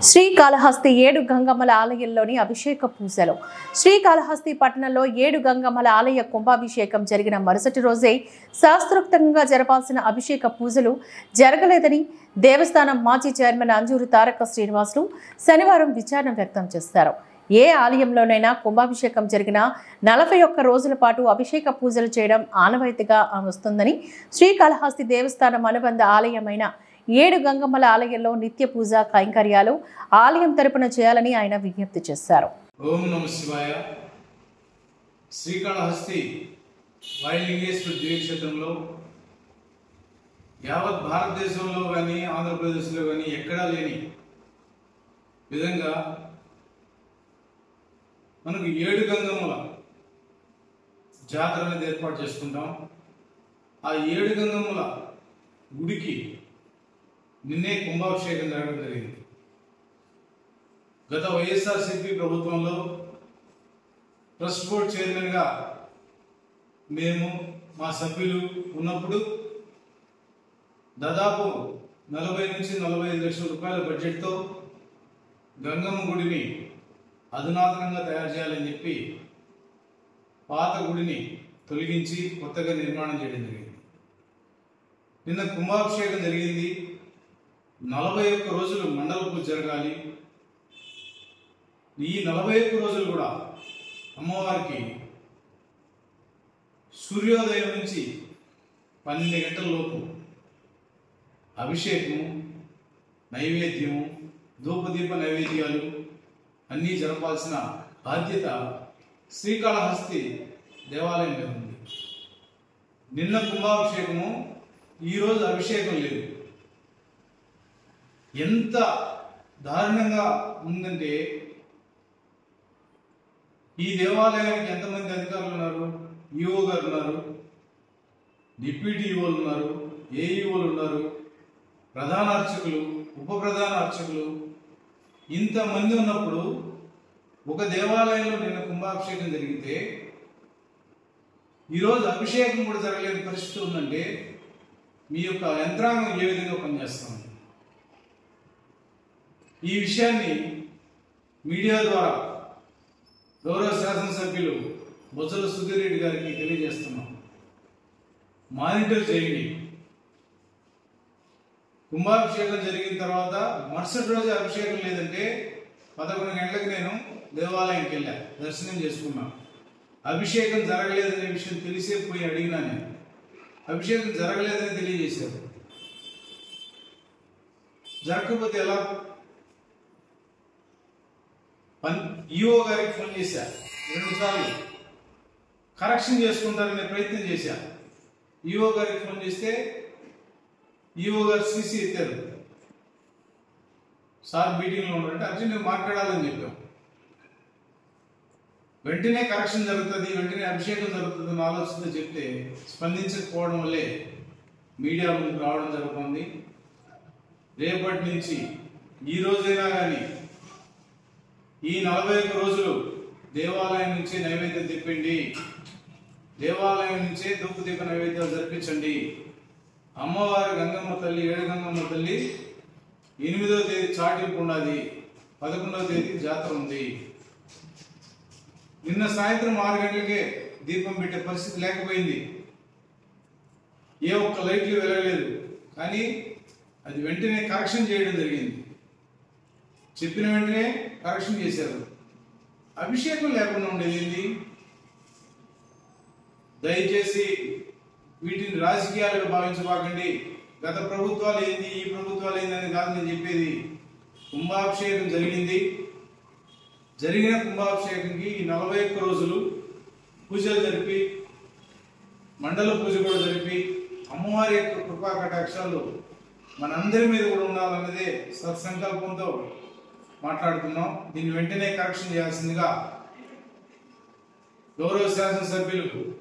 శ్రీకాళహస్తి ఏడు గంగమ్మల ఆలయంలోని అభిషేక పూజలు శ్రీకాళహస్తి పట్టణంలో ఏడు గంగమ్మల ఆలయ కుంభాభిషేకం జరిగిన మరుసటి రోజే శాస్త్రోక్తంగా జరపాల్సిన అభిషేక పూజలు జరగలేదని దేవస్థానం మాజీ చైర్మన్ అంజూరు తారక శ్రీనివాసులు శనివారం విచారణ వ్యక్తం చేశారు ఏ ఆలయంలోనైనా కుంభాభిషేకం జరిగిన నలభై ఒక్క రోజుల పాటు అభిషేక పూజలు చేయడం ఆనవాయితీగా వస్తుందని శ్రీకాళహస్తి దేవస్థానం అనుబంధ ఆలయమైన ఏడు గంగమ్మల ఆలయంలో నిత్య పూజ కైంకర్యాలు ఆలయం తరపున చేయాలని ఆయన విజ్ఞప్తి చేశారు ఓం నమ శివాయ శ్రీకాళహస్తి వాయులింగేశ్వర దివ్యక్షేత్రంలో యావత్ భారతదేశంలో కానీ ఆంధ్రప్రదేశ్లో కానీ ఎక్కడా లేని విధంగా మనకు ఏడు గంగమ్మల జాతర అనేది ఏర్పాటు చేసుకుంటాం ఆ ఏడు గంగమ్మల గుడికి నిన్నే కుంభాభిషేకం జరగడం జరిగింది గత వైఎస్ఆర్సీపీ ప్రభుత్వంలో ట్రస్ట్ బోర్డ్ చైర్మన్గా మేము మా సభ్యులు ఉన్నప్పుడు దాదాపు నలభై నుంచి నలభై ఐదు లక్షల రూపాయల బడ్జెట్తో గంగమ్మ గుడిని అధునాతనంగా తయారు చేయాలని చెప్పి పాత గుడిని తొలగించి కొత్తగా నిర్మాణం చేయడం జరిగింది నిన్న కుంభాభిషేకం జరిగింది నలభై ఒక్క రోజులు మండల పూజ జరగాలి ఈ నలభై ఒక్క రోజులు కూడా అమ్మవారికి సూర్యోదయం నుంచి పన్నెండు గంటల లోపు అభిషేకము నైవేద్యము ధూపదీప నైవేద్యాలు అన్నీ జరపాల్సిన బాధ్యత శ్రీకాళహస్తి దేవాలయం మీద ఉంది నిన్న కుంభాభిషేకము ఈరోజు అభిషేకం లేదు ఎంత దారుణంగా ఉందంటే ఈ దేవాలయానికి ఎంతమంది అధికారులు ఉన్నారు ఈఓ గారు ఉన్నారు డిప్యూటీ ఈఓలు ఉన్నారు ఏఈఓలు ఉన్నారు ప్రధాన అర్చకులు ఉప ప్రధాన అర్చకులు ఇంతమంది ఉన్నప్పుడు ఒక దేవాలయంలో నిన్న కుంభాభిషేకం జరిగితే ఈరోజు అభిషేకం కూడా జరగలేని పరిస్థితి ఉందంటే మీ యొక్క యంత్రాంగం ఏ విధంగా పనిచేస్తుంది ఈ విషయాన్ని మీడియా ద్వారా గౌరవ శాసనసభ్యులు బొజ్జల సుధీర్ రెడ్డి గారికి తెలియజేస్తున్నాం మానిటర్ చేయండి కుంభాభిషేకం జరిగిన తర్వాత మరుసటి రోజు అభిషేకం లేదంటే పదకొండు గంటలకు నేను దేవాలయంకి వెళ్ళా దర్శనం చేసుకున్నా అభిషేకం జరగలేదనే విషయం తెలిసే పోయి అడిగినా నేను అభిషేకం జరగలేదని తెలియజేశారు జరగకపోతే ఎలా పన్ ఈఓ గారికి ఫోన్ చేశా రెండు సార్లు కరెక్షన్ చేసుకుంటారనే ప్రయత్నం చేశా ఈఓ గారికి ఫోన్ చేస్తే ఈఓ గారు సీసీ ఎత్తారు సార్ మీటింగ్లో ఉన్నారంటే అర్జెంట్ మాట్లాడాలని చెప్పాం వెంటనే కరెక్షన్ జరుగుతుంది వెంటనే అభిషేకం జరుగుతుంది అని ఆలోచనతో చెప్తే స్పందించకపోవడం వల్లే మీడియా ముందుకు రావడం జరుగుతుంది రేపటి నుంచి ఈ రోజైనా కానీ ఈ నలభై ఒక్క రోజులు దేవాలయం నుంచే నైవేద్యం తిప్పండి దేవాలయం నుంచే ధూపదీప నైవేద్యాలు జరిపించండి అమ్మవారి గంగమ్మ తల్లి ఏడు గంగమ్మ తల్లి ఎనిమిదవ తేదీ చాటింపు ఉన్నది పదకొండవ తేదీ జాతర ఉంది నిన్న సాయంత్రం ఆరు గంటలకే దీపం పెట్టే పరిస్థితి లేకపోయింది ఏ ఒక్క లైట్లు వెలగలేదు కానీ అది వెంటనే కరెక్షన్ చేయడం జరిగింది చెప్పిన వెంటనే కరెక్షన్ చేశారు అభిషేకం లేకుండా ఉండేది ఏంది దయచేసి వీటిని రాజకీయాలుగా భావించబాకండి గత ప్రభుత్వాలు ఏంది ఈ ప్రభుత్వాలు ఏంది అని కాదు నేను చెప్పేది కుంభాభిషేకం జరిగింది జరిగిన కుంభాభిషేకంకి ఈ నలభై ఒక్క రోజులు పూజలు జరిపి మండల పూజ కూడా జరిపి అమ్మవారి యొక్క కృపా కటాక్షాలు మనందరి మీద కూడా ఉండాలన్నదే సత్సంకల్పంతో మాట్లాడుతున్నాం దీన్ని వెంటనే కరెక్షన్ చేయాల్సిందిగా గౌరవ శాసనసభ్యులకు